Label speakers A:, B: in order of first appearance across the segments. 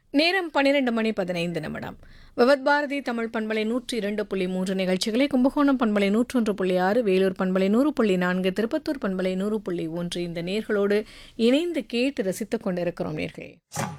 A: நேரம் பன்னிரெண்டு மணி பதினைந்து நிமிடம் விவத் பாரதி தமிழ் பண்பலை நூற்றி இரண்டு புள்ளி மூன்று நிகழ்ச்சிகளை கும்பகோணம் பண்பலை நூற்றொன்று புள்ளி ஆறு வேலூர் பண்பலை நூறு புள்ளி நான்கு திருப்பத்தூர் பண்பலை நூறு புள்ளி ஒன்று இந்த நேர்களோடு இணைந்து கேட்டு ரசித்துக் கொண்டிருக்கிறோம் நேர்களே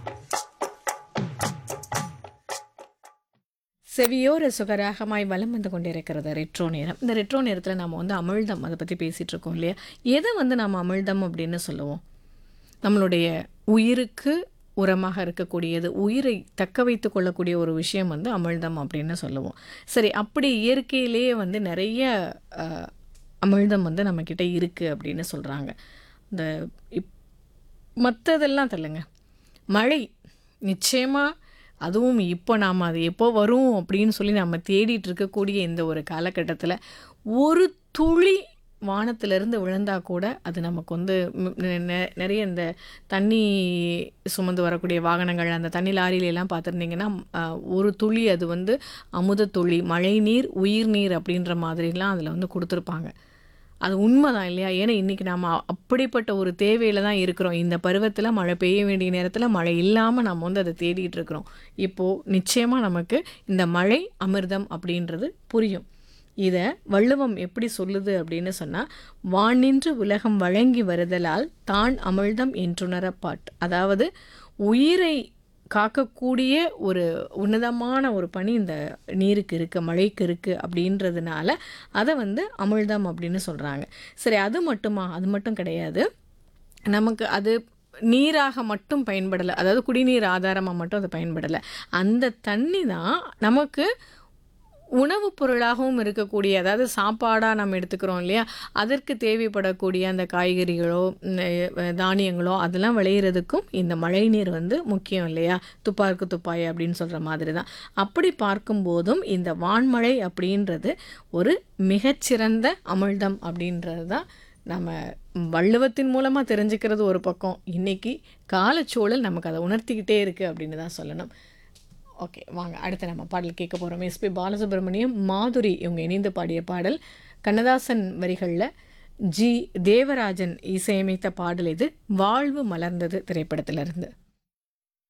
A: செவியோர சுகராகமாய் வலம் வந்து கொண்டிருக்கிறது ரெட்ரோ நேரம் இந்த ரெட்ரோ நேரத்தில் நம்ம வந்து அமிழ்தம் அதை பற்றி பேசிகிட்டு இருக்கோம் இல்லையா எதை வந்து நம்ம அமிழ்தம் அப்படின்னு சொல்லுவோம் நம்மளுடைய உயிருக்கு உரமாக இருக்கக்கூடியது உயிரை தக்க வைத்து கொள்ளக்கூடிய ஒரு விஷயம் வந்து அமிழ்தம் அப்படின்னு சொல்லுவோம் சரி அப்படி இயற்கையிலேயே வந்து நிறைய அஹ், அமிழ்தம் வந்து நம்மக்கிட்ட இருக்குது அப்படின்னு சொல்கிறாங்க இந்த இப் மற்றதெல்லாம் தள்ளுங்க மழை நிச்சயமாக அதுவும் இப்போ நாம் அது எப்போ வரும் அப்படின்னு சொல்லி நம்ம தேடிட்டு இருக்கக்கூடிய இந்த ஒரு காலகட்டத்தில் ஒரு துளி வானத்திலிருந்து விழுந்தா கூட அது நமக்கு வந்து ம், நெ- நெ- நிறைய இந்த தண்ணி சுமந்து வரக்கூடிய வாகனங்கள் அந்த தண்ணி லாரியில எல்லாம் பார்த்துருந்தீங்கன்னா அஹ், ஒரு துளி அது வந்து அமுத துளி மழை நீர் உயிர் நீர் அப்படின்ற மாதிரிலாம் அதில் வந்து கொடுத்துருப்பாங்க அது உண்மைதான் இல்லையா ஏன்னா இன்றைக்கி நம்ம அப்படிப்பட்ட ஒரு தேவையில் தான் இருக்கிறோம் இந்த பருவத்தில் மழை பெய்ய வேண்டிய நேரத்தில் மழை இல்லாமல் நம்ம வந்து அதை தேடிட்டு இருக்கிறோம் இப்போது நிச்சயமாக நமக்கு இந்த மழை அமிர்தம் அப்படின்றது புரியும் இதை வள்ளுவம் எப்படி சொல்லுது அப்படின்னு சொன்னால் வானின்று உலகம் வழங்கி வருதலால் தான் அமிழ்தம் என்றுணரப்பாட் அதாவது உயிரை காக்கக்கூடிய ஒரு உன்னதமான ஒரு பணி இந்த நீருக்கு இருக்குது மழைக்கு இருக்குது அப்படின்றதுனால அதை வந்து அமிழ்தம் அப்படின்னு சொல்கிறாங்க சரி அது மட்டுமா அது மட்டும் கிடையாது நமக்கு அது நீராக மட்டும் பயன்படலை அதாவது குடிநீர் ஆதாரமாக மட்டும் அது பயன்படலை அந்த தண்ணி தான் நமக்கு உணவுப் பொருளாகவும் இருக்கக்கூடிய அதாவது சாப்பாடாக நம்ம எடுத்துக்கிறோம் இல்லையா அதற்கு தேவைப்படக்கூடிய அந்த காய்கறிகளோ ம், அஹ், தானியங்களோ அதெல்லாம் விளையிறதுக்கும் இந்த மழைநீர் வந்து முக்கியம் இல்லையா துப்பாருக்கு துப்பாய் அப்படின்னு சொல்கிற மாதிரி தான் அப்படி பார்க்கும்போதும் இந்த வான்மழை அப்படின்றது ஒரு மிகச்சிறந்த அமிழ்தம் அப்படின்றது தான் நம்ம வள்ளுவத்தின் மூலமாக தெரிஞ்சுக்கிறது ஒரு பக்கம் இன்னைக்கு காலச்சூழல் நமக்கு அதை உணர்த்திக்கிட்டே இருக்குது அப்படின்னு தான் சொல்லணும் ஓகே வாங்க அடுத்து நம்ம பாடல் கேட்க போகிறோம் எஸ்பி பாலசுப்ரமணியம் மாதுரி இவங்க இணைந்து பாடிய பாடல் கண்ணதாசன் வரிகளில் ஜி தேவராஜன் இசையமைத்த பாடல் இது வாழ்வு மலர்ந்தது திரைப்படத்திலிருந்து